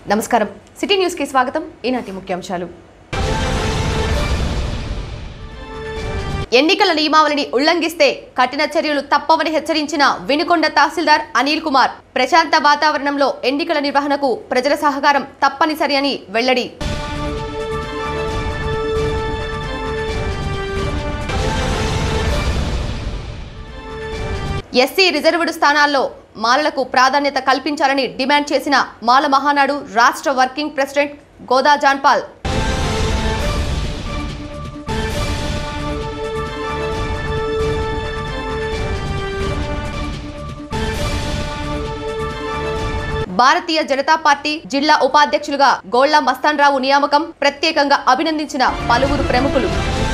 నమస్కారం సిటీ న్యూస్కి స్వాగతం ఈనాటి ముఖ్యాంశాలు ఎన్నికల నియమావళిని ఉల్లంఘిస్తే కఠిన చర్యలు తప్పవని హెచ్చరించిన వినుకొండ తహసీల్దార్ అనిల్ కుమార్ ప్రశాంత వాతావరణంలో ఎన్నికల నిర్వహణకు ప్రజల సహకారం తప్పనిసరి అని వెల్లడి ఎస్సీ రిజర్వ్డ్ స్థానాల్లో మాలలకు ప్రాధాన్యత కల్పించాలని డిమాండ్ చేసిన మాల మహానాడు రాష్ట్ర working president Goda John Paul Bharatiya Janata Party జిల్లా ఉపాధ్యక్షులుగా గోళ్ల మస్తాన్ రావు నియామకం ప్రత్యేకంగా అభినందించిన పలువురు ప్రముఖులు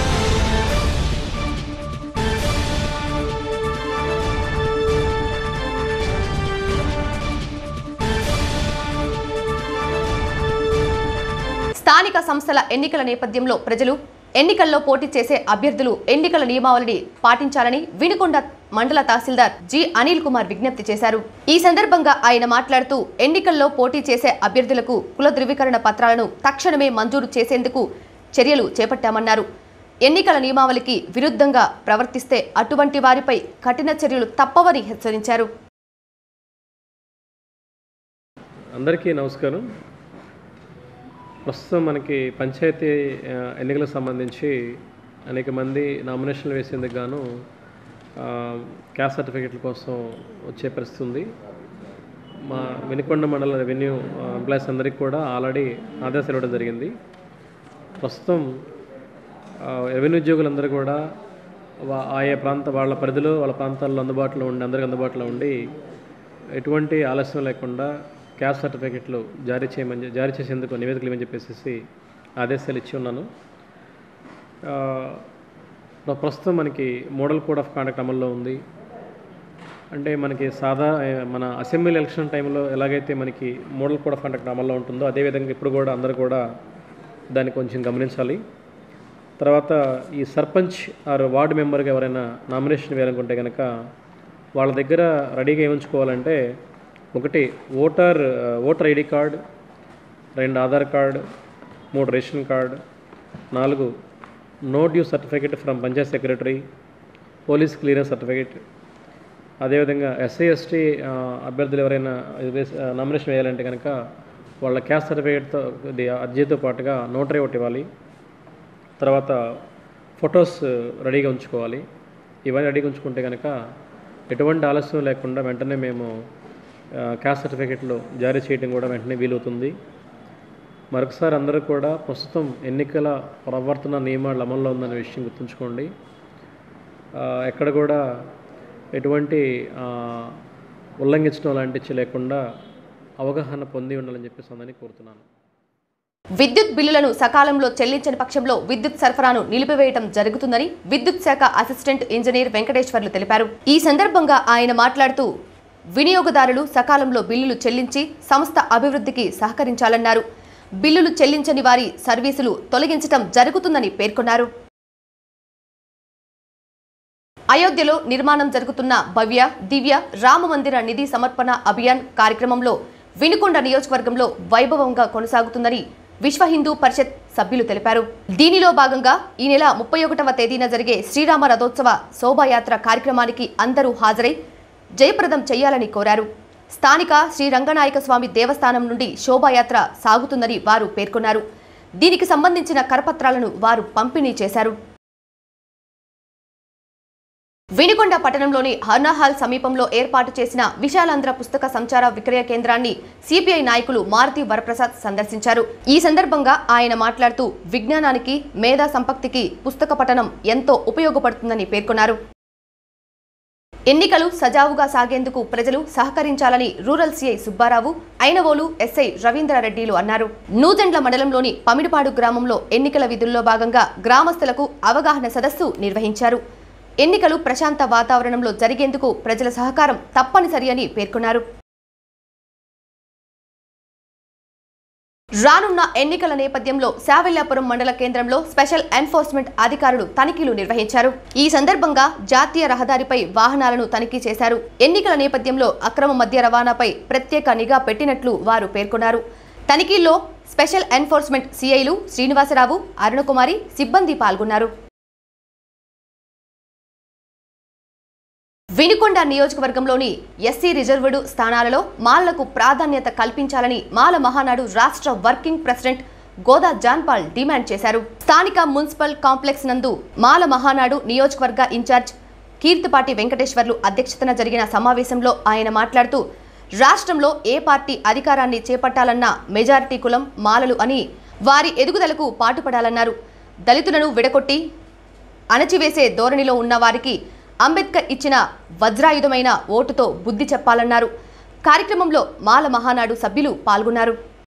స్థానిక సంస్థల ఎన్నికల నేపథ్యంలో ప్రజలు ఎన్నికల్లో పోటీ చేసే అభ్యర్థులు ఎన్నికల నియమావళిని పాటించాలని వినుకొండ మండల తహసీల్దార్ జి అనిల్ కుమార్ విజ్ఞప్తి చేశారు ఈ సందర్భంగా ఆయన మాట్లాడుతూ ఎన్నికల్లో పోటీ చేసే అభ్యర్థులకు కుల ధృవీకరణ పత్రాలను తక్షణమే మంజూరు చేసేందుకు చర్యలు చేపట్టామన్నారు ఎన్నికల నియమావళికి విరుద్ధంగా ప్రవర్తిస్తే అటువంటి వారిపై కఠిన చర్యలు తప్పవని హెచ్చరించారు అందరికీ నమస్కారం ప్రస్తుతం మనకి పంచాయతీ ఆ, ఎన్నికలకు సంబంధించి అనేక మంది నామినేషన్లు వేసేందుకు గాను ఆ, క్యాస్ట్ సర్టిఫికెట్ల కోసం వచ్చే పరిస్థితి ఉంది మా వినుకొండ మండల రెవెన్యూ ఎంప్లాయీస్ అందరికీ కూడా ఆల్రెడీ ఆదేశాలు ఇవ్వడం జరిగింది ప్రస్తుతం ఆ, రెవెన్యూ ఉద్యోగులందరూ కూడా వా- ఆయా ప్రాంత వాళ్ళ పరిధిలో వాళ్ళ ప్రాంతాల్లో అందుబాటులో ఉండి అందరికి అందుబాటులో ఉండి ఎటువంటి ఆలస్యం లేకుండా క్యాస్ట్ సర్టిఫికెట్లు జారీ చేయమని చె- జారీ చేసేందుకు నివేదికలు ఇవ్వని చెప్పేసి ఆదేశాలు ఇచ్చి ఉన్నాను ఆ, ప్ర- ప్రస్తుతం మనకి మోడల్ కోడ్ ఆఫ్ కాండక్ట్ అమల్లో ఉంది అంటే మనకి సాదా ఏ, మన అసెంబ్లీ ఎలక్షన్ టైంలో ఎలాగైతే మనకి మోడల్ కోడ్ ఆఫ్ కాండక్ట్ అమల్లో ఉంటుందో అదేవిధంగా ఇప్పుడు కూడా అందరూ కూడా దాన్ని కొంచెం గమనించాలి తర్వాత ఈ సర్పంచ్ ఆర్ వార్డు మెంబర్గా ఎవరైనా నామినేషన్ వేయాలనుకుంటే కనుక వాళ్ళ దగ్గర రెడీగా ఏముంచుకోవాలంటే ఒకటి ఓటర్ ఓటర్ ఐడి కార్డ్ రెండు ఆధార్ కార్డ్ మూడు రేషన్ కార్డ్ నాలుగు no due certificate from panchayat secretary police clearance certificate అదేవిధంగా ఎస్సీ ఎస్టీ అభ్యర్థులు ఎవరైనా నామినేషన్ వేయాలంటే కనుక వాళ్ళ క్యాస్ట్ సర్టిఫికేట్తో ఇది అర్జీతో పాటుగా నోటరీ ఒకటి ఇవ్వాలి తర్వాత ఫొటోస్ రెడీగా ఉంచుకోవాలి ఇవన్నీ రెడీగా ఉంచుకుంటే కనుక ఎటువంటి ఆలస్యం లేకుండా వెంటనే మేము ఆ, క్యాస్ట్ సర్టిఫికెట్లు జారీ చేయడం కూడా వెంటనే వీలవుతుంది మరొకసారి అందరూ కూడా ప్రస్తుతం ఎన్నికల ప్రవర్తన నియమాలు అమల్లో ఉందనే విషయం గుర్తుంచుకోండి ఆ, ఎక్కడ కూడా ఎటువంటి ఆ, ఉల్లంఘించడం లాంటివి లేకుండా అవగాహన పొంది ఉండాలని చెప్పేసి అందరినీ కోరుతున్నాను విద్యుత్ బిల్లులను సకాలంలో చెల్లించని పక్షంలో విద్యుత్ సరఫరాను నిలిపివేయడం జరుగుతుందని విద్యుత్ శాఖ అసిస్టెంట్ ఇంజనీర్ వెంకటేశ్వర్లు తెలిపారు ఈ సందర్భంగా ఆయన మాట్లాడుతూ వినియోగదారులు సకాలంలో బిల్లులు చెల్లించి సంస్థ అభివృద్ధికి సహకరించాలన్నారు బిల్లులు చెల్లించని వారి సర్వీసులు తొలగించడం జరుగుతుందని పేర్కొన్నారు అయోధ్యలో నిర్మాణం జరుగుతున్న భవ్య దివ్య రామ మందిర నిధి సమర్పణ అభియాన్ కార్యక్రమంలో వినుకొండ నియోజకవర్గంలో వైభవంగా కొనసాగుతుందని విశ్వ హిందూ పరిషత్ సభ్యులు తెలిపారు దీనిలో భాగంగా ఈ నెల ముప్పై ఒకటవ తేదీన జరిగే శ్రీరామ రథోత్సవ శోభాయాత్ర కార్యక్రమానికి అందరూ హాజరై జయప్రదం చేయాలని కోరారు స్థానిక శ్రీ రంగనాయక స్వామి దేవస్థానం నుండి శోభాయాత్ర సాగుతుందని వారు పేర్కొన్నారు దీనికి సంబంధించిన కరపత్రాలను వారు పంపిణీ చేశారు వినుకొండ పట్టణంలోని హర్నాహాల్ సమీపంలో ఏర్పాటు చేసిన విశాలాంధ్ర పుస్తక సంచార విక్రయ కేంద్రాన్ని సిపిఐ నాయకులు మారుతి వరప్రసాద్ సందర్శించారు ఈ సందర్భంగా ఆయన మాట్లాడుతూ విజ్ఞానానికి మేధా సంపత్తికి పుస్తక పఠనం ఎంతో ఉపయోగపడుతుందని పేర్కొన్నారు ఎన్నికలు సజావుగా సాగేందుకు ప్రజలు సహకరించాలని rural CI Subbarao Ainavolu SI రవీంద్రారెడ్డిలు అన్నారు నూజెండ్ల మండలంలోని పమిడిపాడు గ్రామంలో ఎన్నికల విధుల్లో భాగంగా గ్రామస్తులకు అవగాహన సదస్సు నిర్వహించారు ఎన్నికలు ప్రశాంత వాతావరణంలో జరిగేందుకు ప్రజల సహకారం తప్పనిసరి అని పేర్కొన్నారు రానున్న ఎన్నికల నేపథ్యంలో శావెల్లాపురం మండల కేంద్రంలో స్పెషల్ ఎన్ఫోర్స్మెంట్ అధికారులు తనిఖీలు నిర్వహించారు ఈ సందర్భంగా జాతీయ రహదారిపై వాహనాలను తనిఖీ చేశారు ఎన్నికల నేపథ్యంలో అక్రమ మద్య రవాణాపై ప్రత్యేక నిఘా పెట్టినట్లు వారు పేర్కొన్నారు తనిఖీల్లో స్పెషల్ ఎన్ఫోర్స్మెంట్ సిఐలు శ్రీనివాసరావు అరుణకుమారి సిబ్బంది పాల్గొన్నారు వినుకొండ నియోజకవర్గంలోని ఎస్సీ రిజర్వ్డ్ స్థానాలలో మాలలకు ప్రాధాన్యత కల్పించాలని మాల మహానాడు రాష్ట్ర working president Goda John Paul demand చేశారు స్థానిక మున్సిపల్ కాంప్లెక్స్ నందు మాల మహానాడు నియోజకవర్గ ఇన్ఛార్జ్ కీర్తిపాటి వెంకటేశ్వర్లు అధ్యక్షతన జరిగిన సమావేశంలో ఆయన మాట్లాడుతూ రాష్ట్రంలో ఏ పార్టీ అధికారాన్ని చేపట్టాలన్నా మెజారిటీ కులం మాలలు అని వారి ఎదుగుదలకు పాటుపడాలన్నారు దళితులను విడగొట్టి అణచివేసే ధోరణిలో ఉన్న వారికి అంబేద్కర్ ఇచ్చిన వజ్రాయుధమైన ఓటుతో బుద్ధి చెప్పాలన్నారు కార్యక్రమంలో మాల మహానాడు సభ్యులు పాల్గొన్నారు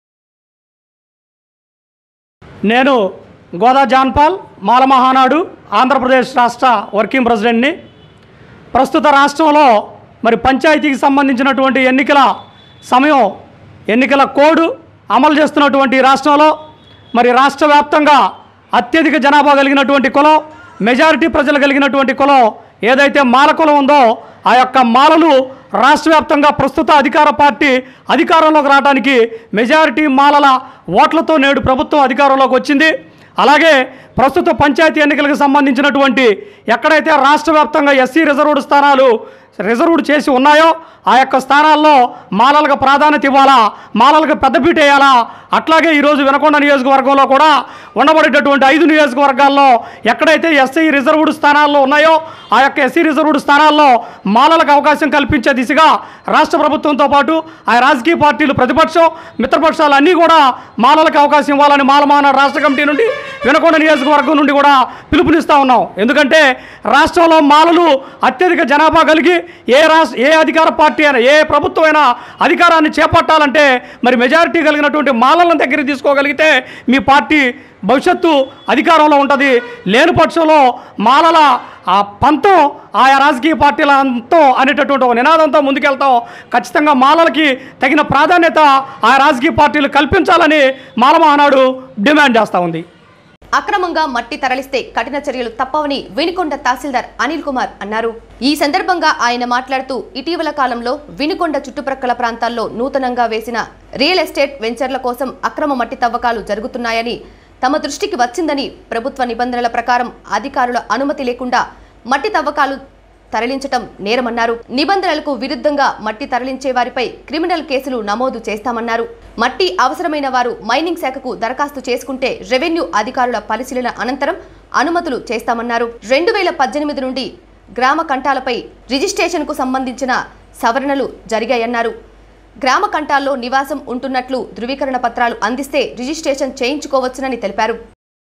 నేను గోదా జాన్పాల్ మాల మహానాడు ఆంధ్రప్రదేశ్ రాష్ట్ర వర్కింగ్ ప్రెసిడెంట్ని ప్రస్తుత రాష్ట్రంలో మరి పంచాయతీకి సంబంధించినటువంటి ఎన్నికల సమయం ఎన్నికల కోడ్ అమలు చేస్తున్నటువంటి రాష్ట్రంలో మరి రాష్ట్ర వ్యాప్తంగా అత్యధిక జనాభా కలిగినటువంటి కులం మెజారిటీ ప్రజలు కలిగినటువంటి కులం ఏదైతే మాల కులం ఉందో ఆ యొక్క మాలలు రాష్ట్ర వ్యాప్తంగా ప్రస్తుత అధికార పార్టీ అధికారంలోకి రావడానికి మెజారిటీ మాలల ఓట్లతో నేడు ప్రభుత్వం అధికారంలోకి వచ్చింది అలాగే ప్రస్తుత పంచాయతీ ఎన్నికలకు సంబంధించినటువంటి ఎక్కడైతే రాష్ట్ర వ్యాప్తంగా ఎస్సీ రిజర్వ్డ్ స్థానాలు రిజర్వ్డ్ చేసి ఉన్నాయో ఆ యొక్క స్థానాల్లో మాలలకు ప్రాధాన్యత ఇవ్వాలా మాలలకు పెద్దపీట వేయాలా అట్లాగే ఈరోజు వినకొండ నియోజకవర్గంలో కూడా ఉండబడేటటువంటి ఐదు నియోజకవర్గాల్లో ఎక్కడైతే ఎస్సీ రిజర్వ్డ్ స్థానాల్లో ఉన్నాయో ఆ యొక్క ఎస్సీ రిజర్వ్డ్ స్థానాల్లో మాలలకు అవకాశం కల్పించే దిశగా రాష్ట్ర ప్రభుత్వంతో పాటు ఆ రాజకీయ పార్టీలు ప్రతిపక్షం మిత్రపక్షాలు అన్నీ కూడా మాలలకు అవకాశం ఇవ్వాలని మాలమాన రాష్ట్ర కమిటీ నుండి వినకొండ నియోజకవర్గం నుండి కూడా పిలుపునిస్తూ ఉన్నాం ఎందుకంటే రాష్ట్రంలో మాలలు అత్యధిక జనాభా కలిగి ఏ రాష్ట్ర ఏ అధికార పార్టీ అయినా ఏ ప్రభుత్వం అయినా అధికారాన్ని చేపట్టాలంటే మరి మెజారిటీ కలిగినటువంటి మాలలను దగ్గర తీసుకోగలిగితే మీ పార్టీ భవిష్యత్తు అధికారంలో ఉంటుంది లేని పక్షంలో మాలల ఆ పంతం ఆయా రాజకీయ పార్టీల అంతం అనేటటువంటి ఒక నినాదంతో ముందుకెళ్తాం ఖచ్చితంగా మాలలకి తగిన ప్రాధాన్యత ఆయా రాజకీయ పార్టీలు కల్పించాలని మాల మహానాడు డిమాండ్ చేస్తూ ఉంది అక్రమంగా మట్టి తరలిస్తే కఠిన చర్యలు తప్పవని వినుకొండ తహసీల్దార్ అనిల్ కుమార్ అన్నారు ఈ సందర్భంగా ఆయన మాట్లాడుతూ ఇటీవల కాలంలో వినుకొండ చుట్టుప్రక్కల ప్రాంతాల్లో నూతనంగా వేసిన రియల్ ఎస్టేట్ వెంచర్ల కోసం అక్రమ మట్టి తవ్వకాలు జరుగుతున్నాయని తమ దృష్టికి వచ్చిందని ప్రభుత్వ నిబంధనల ప్రకారం అధికారుల అనుమతి లేకుండా మట్టి తవ్వకాలు తరలించటం నేరమన్నారు నిబంధనలకు విరుద్ధంగా మట్టి తరలించే వారిపై క్రిమినల్ కేసులు నమోదు చేస్తామన్నారు మట్టి అవసరమైన వారు మైనింగ్ శాఖకు దరఖాస్తు చేసుకుంటే రెవెన్యూ అధికారుల పరిశీలన అనంతరం అనుమతులు చేస్తామన్నారు రెండు వేల పద్దెనిమిది నుండి గ్రామ కంటాలపై రిజిస్ట్రేషన్కు సంబంధించిన సవరణలు జరిగాయన్నారు గ్రామ కంటాల్లో నివాసం ఉంటున్నట్లు ధృవీకరణ పత్రాలు అందిస్తే రిజిస్ట్రేషన్ చేయించుకోవచ్చునని తెలిపారు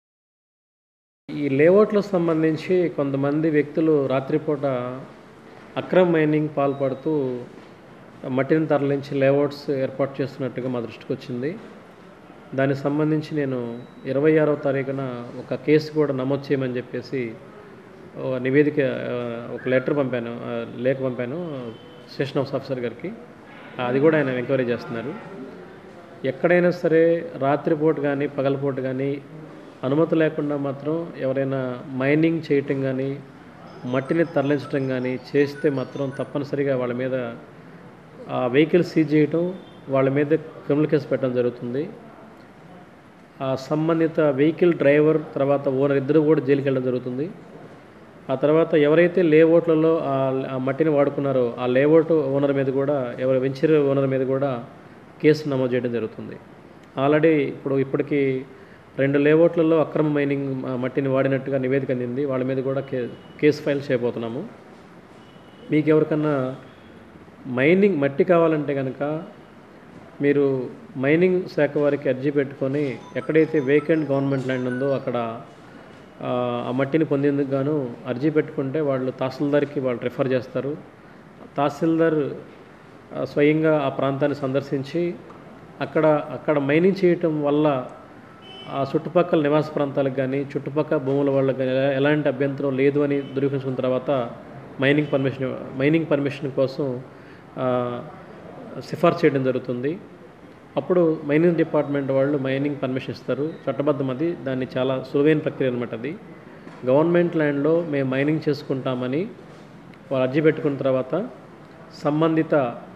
ఈ లేఅవుట్లకు సంబంధించి కొంతమంది వ్యక్తులు రాత్రిపూట అక్రమ మైనింగ్ పాల్పడుతూ మట్టిని తరలించి లేఅవుట్స్ ఏర్పాటు చేస్తున్నట్టుగా మా దృష్టికి వచ్చింది దానికి సంబంధించి నేను ఇరవై ఆరో తారీఖున ఒక కేసు కూడా నమోదు చేయమని చెప్పేసి ఒక నివేదిక ఆ, ఒక లెటర్ పంపాను ఆ, లేఖ పంపాను స్టేషన్ హౌస్ ఆఫీసర్ గారికి అది కూడా ఆయన ఎంక్వైరీ చేస్తున్నారు ఎక్కడైనా సరే రాత్రిపూట కానీ పగలపూట కానీ అనుమతి లేకుండా మాత్రం ఎవరైనా మైనింగ్ చేయటం కానీ మట్టిని తరలించడం కానీ చేస్తే మాత్రం తప్పనిసరిగా వాళ్ళ మీద ఆ వెహికల్ సీజ్ చేయటం వాళ్ళ మీద క్రిమినల్ కేసు పెట్టడం జరుగుతుంది ఆ సంబంధిత వెహికల్ డ్రైవర్ తర్వాత ఓనర్ ఇద్దరు కూడా జైలుకి వెళ్ళడం జరుగుతుంది ఆ తర్వాత ఎవరైతే లేఅవుట్లలో ఆ ఆ మట్టిని వాడుకున్నారో ఆ లేఅవుట్ ఓనర్ మీద కూడా ఎవరు వెంచర్ ఓనర్ మీద కూడా కేసు నమోదు చేయడం జరుగుతుంది ఆల్రెడీ ఇప్పుడు ఇప్పటికీ రెండు లేఅవుట్లలో అక్రమ మైనింగ్ ఆ, మట్టిని వాడినట్టుగా నివేదిక అందింది వాళ్ళ మీద కూడా కే కేసు ఫైల్ చేయబోతున్నాము మీకు ఎవరికన్నా మైనింగ్ మట్టి కావాలంటే కనుక మీరు మైనింగ్ శాఖ వారికి అర్జీ పెట్టుకొని ఎక్కడైతే వేకెంట్ గవర్నమెంట్ ల్యాండ్ ఉందో అక్కడ ఆ, ఆ మట్టిని పొందేందుకు గాను అర్జీ పెట్టుకుంటే వాళ్ళు తహసీల్దార్కి వాళ్ళు రిఫర్ చేస్తారు తహసీల్దార్ ఆ, స్వయంగా ఆ ప్రాంతాన్ని సందర్శించి అక్కడ అక్కడ మైనింగ్ చేయటం వల్ల ఆ చుట్టుపక్కల నివాస ప్రాంతాలకు కానీ చుట్టుపక్కల భూముల వాళ్ళకి కానీ ఎలా- ఎలాంటి అభ్యంతరం లేదు అని ధృవీకరించుకున్న తర్వాత మైనింగ్ పర్మిషన్ మైనింగ్ పర్మిషన్ కోసం ఆ, సిఫార్సు చేయడం జరుగుతుంది అప్పుడు మైనింగ్ డిపార్ట్మెంట్ వాళ్ళు మైనింగ్ పర్మిషన్ ఇస్తారు చట్టబద్ధం అది దాన్ని చాలా సులువైన ప్రక్రియ అనమాట అది గవర్నమెంట్ ల్యాండ్లో మేము మైనింగ్ చేసుకుంటామని వాళ్ళు అర్జీ పెట్టుకున్న తర్వాత సంబంధిత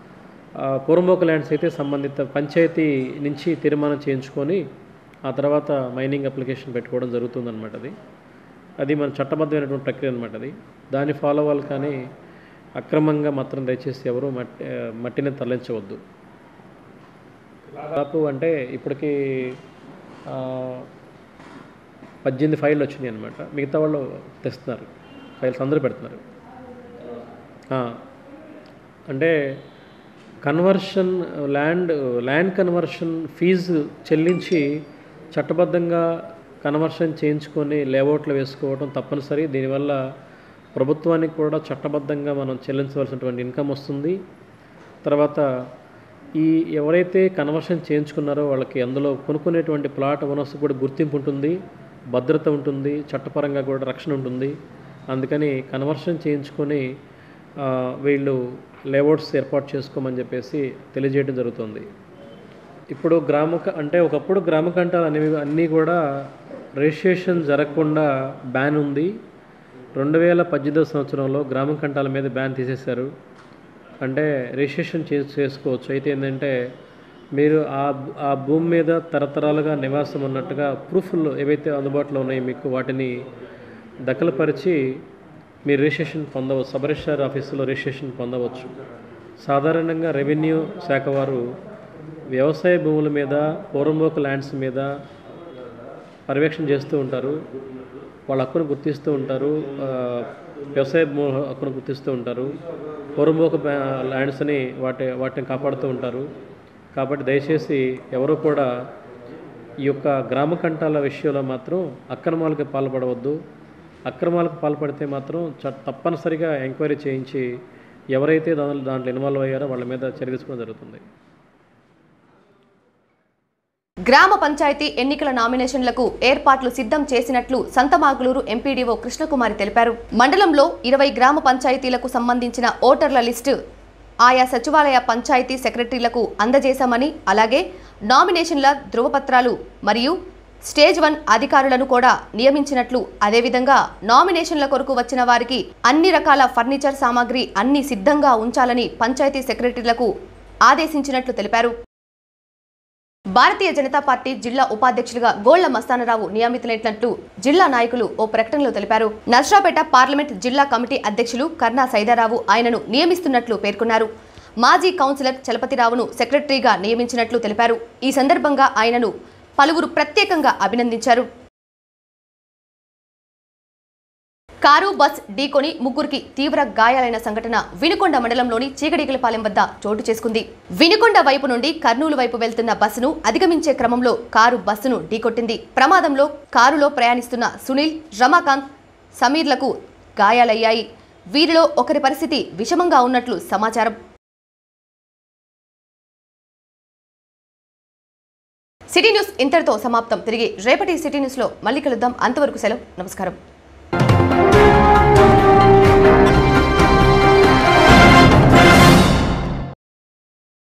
ఆ, పూర్వమోక ల్యాండ్స్ అయితే సంబంధిత పంచాయతీ నుంచి తీర్మానం చేయించుకొని ఆ తర్వాత మైనింగ్ అప్లికేషన్ పెట్టుకోవడం జరుగుతుందన్నమాట అది అది మన చట్టబద్ధమైనటువంటి ప్రక్రియ అనమాట అది దాన్ని ఫాలో అవ్వాలి కానీ అక్రమంగా మాత్రం దయచేసి ఎవరు మట్టి ఆ, మట్టిని తరలించవద్దు దాదాపు అంటే ఇప్పటికి ఆ, పద్దెనిమిది ఫైళ్ళు వచ్చినాయి అనమాట మిగతా వాళ్ళు తెస్తున్నారు ఫైల్స్ అందరూ పెడుతున్నారు ఆ, అంటే conversion land land conversion fees చెల్లించి చట్టబద్ధంగా కన్వర్షన్ చేయించుకొని లేఅవుట్లు వేసుకోవడం తప్పనిసరి దీనివల్ల ప్రభుత్వానికి కూడా చట్టబద్ధంగా మనం చెల్లించవలసినటువంటి ఇన్కమ్ వస్తుంది తర్వాత ఈ ఎవరైతే కన్వర్షన్ చేయించుకున్నారో వాళ్ళకి అందులో కొనుక్కునేటువంటి ప్లాట్ ఓనర్స్ కూడా గుర్తింపు ఉంటుంది భద్రత ఉంటుంది చట్టపరంగా కూడా రక్షణ ఉంటుంది అందుకని కన్వర్షన్ చేయించుకొని ఆ, వీళ్ళు లేఅవుట్స్ ఏర్పాటు చేసుకోమని చెప్పేసి తెలియజేయడం జరుగుతుంది ఇప్పుడు గ్రామ క- అంటే ఒకప్పుడు గ్రామ కంటాలు అనేవి అన్నీ కూడా రిజిస్ట్రేషన్ జరగకుండా బ్యాన్ ఉంది రెండు వేల పద్దెనిమిదవ సంవత్సరంలో గ్రామ కంటాల మీద బ్యాన్ తీసేశారు అంటే రిజిస్ట్రేషన్ చే చేసుకోవచ్చు అయితే ఏంటంటే మీరు ఆ భూ- ఆ భూమి మీద తరతరాలుగా నివాసం ఉన్నట్టుగా ప్రూఫ్లు ఏవైతే అందుబాటులో ఉన్నాయో మీకు వాటిని దఖలుపరిచి మీరు రిజిస్ట్రేషన్ పొందవచ్చు సబ్ రిజిస్ట్రార్ ఆఫీసులో రిజిస్ట్రేషన్ పొందవచ్చు సాధారణంగా రెవెన్యూ శాఖ వారు వ్యవసాయ భూముల మీద పూర్వమోక ల్యాండ్స్ మీద పర్యవేక్షణ చేస్తూ ఉంటారు వాళ్ళ హక్కును గుర్తిస్తూ ఉంటారు ఆ, వ్యవసాయ భూ హక్కును గుర్తిస్తూ ఉంటారు పూర్వమోక బ్యా- ల్యాండ్స్ని వాటి వాటిని కాపాడుతూ ఉంటారు కాబట్టి దయచేసి ఎవరు కూడా ఈ యొక్క గ్రామ కంటాల విషయంలో మాత్రం అక్రమాలకు పాల్పడవద్దు అక్రమాలకు పాల్పడితే మాత్రం చ తప్పనిసరిగా ఎంక్వైరీ చేయించి ఎవరైతే దాంట్లో దాంట్లో ఇన్వాల్వ్ అయ్యారో వాళ్ళ మీద చర్య తీసుకోవడం జరుగుతుంది గ్రామ పంచాయతీ ఎన్నికల నామినేషన్లకు ఏర్పాట్లు సిద్ధం చేసినట్లు సంతమాగులూరు ఎంపీడీఓ కృష్ణకుమారి తెలిపారు మండలంలో ఇరవై గ్రామ పంచాయతీలకు సంబంధించిన ఓటర్ల లిస్టు ఆయా సచివాలయ పంచాయతీ సెక్రటరీలకు అందజేశామని అలాగే నామినేషన్ల ధృవపత్రాలు మరియు స్టేజ్ వన్ అధికారులను కూడా నియమించినట్లు అదేవిధంగా నామినేషన్ల కొరకు వచ్చిన వారికి అన్ని రకాల ఫర్నిచర్ సామాగ్రి అన్ని సిద్ధంగా ఉంచాలని పంచాయతీ సెక్రటరీలకు ఆదేశించినట్లు తెలిపారు భారతీయ జనతా పార్టీ జిల్లా ఉపాధ్యక్షులుగా గోళ్ల మస్తానరావు నియమితులైనట్లు జిల్లా నాయకులు ఓ ప్రకటనలో తెలిపారు నర్సరాపేట పార్లమెంట్ జిల్లా కమిటీ అధ్యక్షులు కర్ణా సైదారావు ఆయనను నియమిస్తున్నట్లు పేర్కొన్నారు మాజీ కౌన్సిలర్ చలపతిరావును సెక్రటరీగా నియమించినట్లు తెలిపారు ఈ సందర్భంగా ఆయనను పలువురు ప్రత్యేకంగా అభినందించారు కారు బస్ ఢీకొని ముగ్గురికి తీవ్ర గాయాలైన సంఘటన వినుకొండ మండలంలోని చీకడిగలపాలెం వద్ద చోటు చేసుకుంది వినుకొండ వైపు నుండి కర్నూలు వైపు వెళ్తున్న బస్సును అధిగమించే క్రమంలో కారు బస్సును ఢీకొట్టింది ప్రమాదంలో కారులో ప్రయాణిస్తున్న సునీల్ రమాకాంత్ సమీర్లకు గాయాలయ్యాయి వీరిలో ఒకరి పరిస్థితి విషమంగా ఉన్నట్లు సమాచారం సిటీ న్యూస్ ఇంతటితో సమాప్తం తిరిగి రేపటి సిటీ న్యూస్లో మళ్ళీ కలుద్దాం అంతవరకు సెలవు నమస్కారం